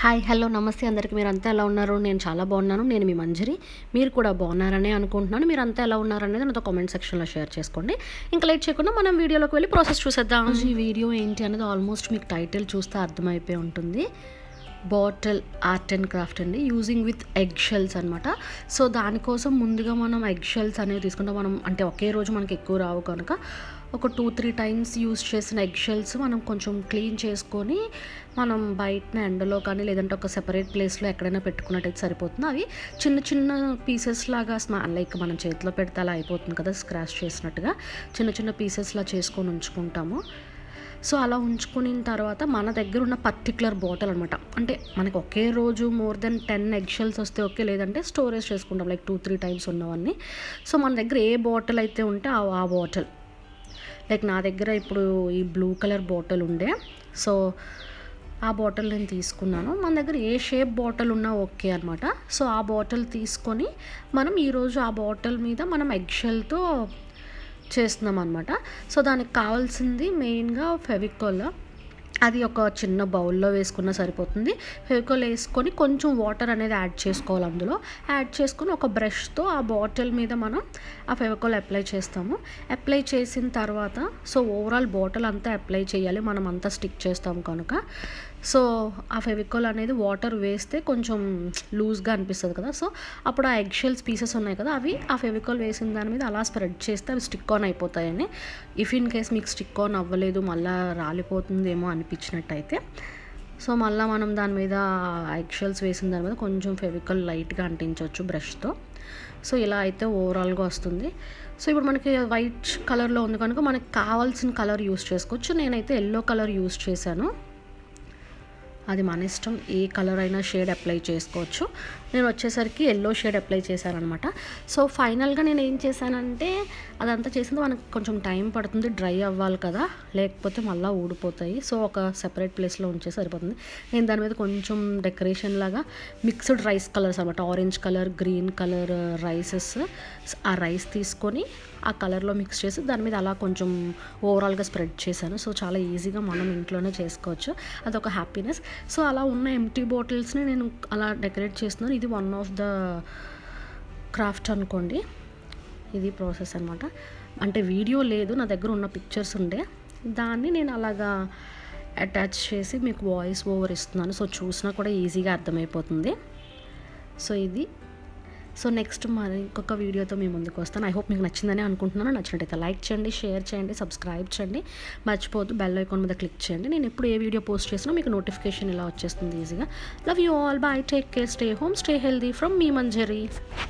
hi hello నమస్తే అందరికీ మీరు అంతా ఎలా ఉన్నారు నేను చాలా బాగున్నాను నేను మీ మంజరి మీరు కూడా బాగున్నారనే అనుకుంటున్నాను మీరు అంతా ఎలా ఉన్నారనేది నాతో కామెంట్ సెక్షన్లో షేర్ చేసుకోండి ఇంకా లేట్ చేయకుండా మనం వీడియోలోకి వెళ్ళి ప్రాసెస్ చూసేద్దాం ఈ వీడియో ఏంటి అనేది ఆల్మోస్ట్ మీకు టైటిల్ చూస్తే అర్థమైపోయి ఉంటుంది బాటిల్ ఆర్ట్ అండ్ క్రాఫ్ట్ అండి యూజింగ్ విత్ ఎగ్ షెల్స్ అనమాట సో దానికోసం ముందుగా మనం ఎగ్ షెల్స్ అనేవి తీసుకుంటాం మనం అంటే ఒకే రోజు మనకి ఎక్కువ రావు కనుక ఒక టూ త్రీ టైమ్స్ యూస్ చేసిన ఎగ్ షెల్స్ మనం కొంచెం క్లీన్ చేసుకొని మనం బయటన ఎండలో కానీ లేదంటే ఒక సెపరేట్ ప్లేస్లో ఎక్కడైనా పెట్టుకున్నట్టయితే సరిపోతుంది అవి చిన్న చిన్న పీసెస్ లాగా స్మా లైక్ మనం చేతిలో పెడితే అలా అయిపోతుంది కదా స్క్రాచ్ చేసినట్టుగా చిన్న చిన్న పీసెస్లా చేసుకొని ఉంచుకుంటాము సో అలా ఉంచుకున్న తర్వాత మన దగ్గర ఉన్న పర్టికులర్ బాటిల్ అనమాట అంటే మనకి ఒకే రోజు మోర్ దెన్ టెన్ ఎగ్షెల్స్ వస్తే ఓకే లేదంటే స్టోరేజ్ చేసుకుంటాం లైక్ టూ త్రీ టైమ్స్ ఉన్నవన్నీ సో మన దగ్గర ఏ బాటిల్ అయితే ఉంటే ఆ ఆ బాటిల్ లైక్ నా దగ్గర ఇప్పుడు ఈ బ్లూ కలర్ బాటిల్ ఉండే సో ఆ బాటిల్ నేను తీసుకున్నాను మన దగ్గర ఏ షేప్ బాటిల్ ఉన్నా ఓకే అనమాట సో ఆ బాటిల్ తీసుకొని మనం ఈరోజు ఆ బాటిల్ మీద మనం ఎగ్షెల్తో చేస్తున్నాం అనమాట సో దానికి కావాల్సింది మెయిన్గా ఫెవికోల్ అది ఒక చిన్న బౌల్లో వేసుకున్న సరిపోతుంది ఫెవికోల్ వేసుకొని కొంచెం వాటర్ అనేది యాడ్ చేసుకోవాలి అందులో యాడ్ చేసుకొని ఒక బ్రష్తో ఆ బాటిల్ మీద మనం ఆ ఫెవికోల్ అప్లై చేస్తాము అప్లై చేసిన తర్వాత సో ఓవరాల్ బాటిల్ అంతా అప్లై చేయాలి మనం అంతా స్టిక్ చేస్తాం కనుక సో ఆ ఫెవికోల్ అనేది వాటర్ వేస్తే కొంచెం లూజ్గా అనిపిస్తుంది కదా సో అప్పుడు ఆ ఎగ్ షెల్స్ పీసెస్ ఉన్నాయి కదా అవి ఆ ఫెవికోల్ వేసిన దాని మీద అలా స్ప్రెడ్ చేస్తే అవి స్టిక్ ఆన్ అయిపోతాయని ఇఫ్ ఇన్ కేస్ మీకు స్టిక్ ఆన్ అవ్వలేదు మళ్ళీ రాలిపోతుందేమో అనిపించినట్టయితే సో మళ్ళీ మనం దాని మీద ఎగ్ షెల్స్ వేసిన దాని మీద కొంచెం ఫెవికల్ లైట్గా అంటించవచ్చు బ్రష్తో సో ఇలా అయితే ఓవరాల్గా వస్తుంది సో ఇప్పుడు మనకి వైట్ కలర్లో ఉంది కనుక మనకి కావాల్సిన కలర్ యూస్ చేసుకోవచ్చు నేనైతే ఎల్లో కలర్ యూస్ చేశాను అది మన ఇష్టం ఏ కలర్ అయినా షేడ్ అప్లై చేసుకోవచ్చు నేను వచ్చేసరికి ఎల్లో షేడ్ అప్లై చేశానమాట సో ఫైనల్గా నేను ఏం చేశానంటే అదంతా చేసింది మనకు కొంచెం టైం పడుతుంది డ్రై అవ్వాలి కదా లేకపోతే మళ్ళీ ఊడిపోతాయి సో ఒక సెపరేట్ ప్లేస్లో ఉంచే సరిపోతుంది నేను దాని మీద కొంచెం డెకరేషన్ లాగా మిక్స్డ్ రైస్ కలర్స్ అనమాట orange colour green colour rices ఆ రైస్ తీసుకొని ఆ కలర్లో మిక్స్ చేసి దాని మీద అలా కొంచెం ఓవరాల్గా స్ప్రెడ్ చేశాను సో చాలా ఈజీగా మనం ఇంట్లోనే చేసుకోవచ్చు అదొక హ్యాపీనెస్ సో అలా ఉన్న ఎంటీ బాటిల్స్ని నేను అలా డెకరేట్ చేస్తున్నాను ఇది వన్ ఆఫ్ ద క్రాఫ్ట్ అనుకోండి ఇది ప్రాసెస్ అనమాట అంటే వీడియో లేదు నా దగ్గర ఉన్న పిక్చర్స్ ఉండే దాన్ని నేను అలాగా అటాచ్ చేసి మీకు వాయిస్ ఓవర్ ఇస్తున్నాను సో చూసినా కూడా ఈజీగా అర్థమైపోతుంది సో ఇది సో నెక్స్ట్ మరి ఇంకొక వీడియోతో మీ ముందుకు వస్తాను ఐ హోప్ మీకు నచ్చిందని అనుకుంటున్నాను నచ్చినట్టయితే లైక్ చేయండి షేర్ చేయండి సబ్స్క్రైబ్ చేయండి మర్చిపోద్దు బెల్ ఐకాన్ మీద క్లిక్ చేయండి నేను ఎప్పుడు ఏ వీడియో పోస్ట్ చేసినా మీకు నోటిఫికేషన్ ఇలా వచ్చేస్తుంది ఈజీగా love you all bye take care stay home stay healthy from మీ మంజరీ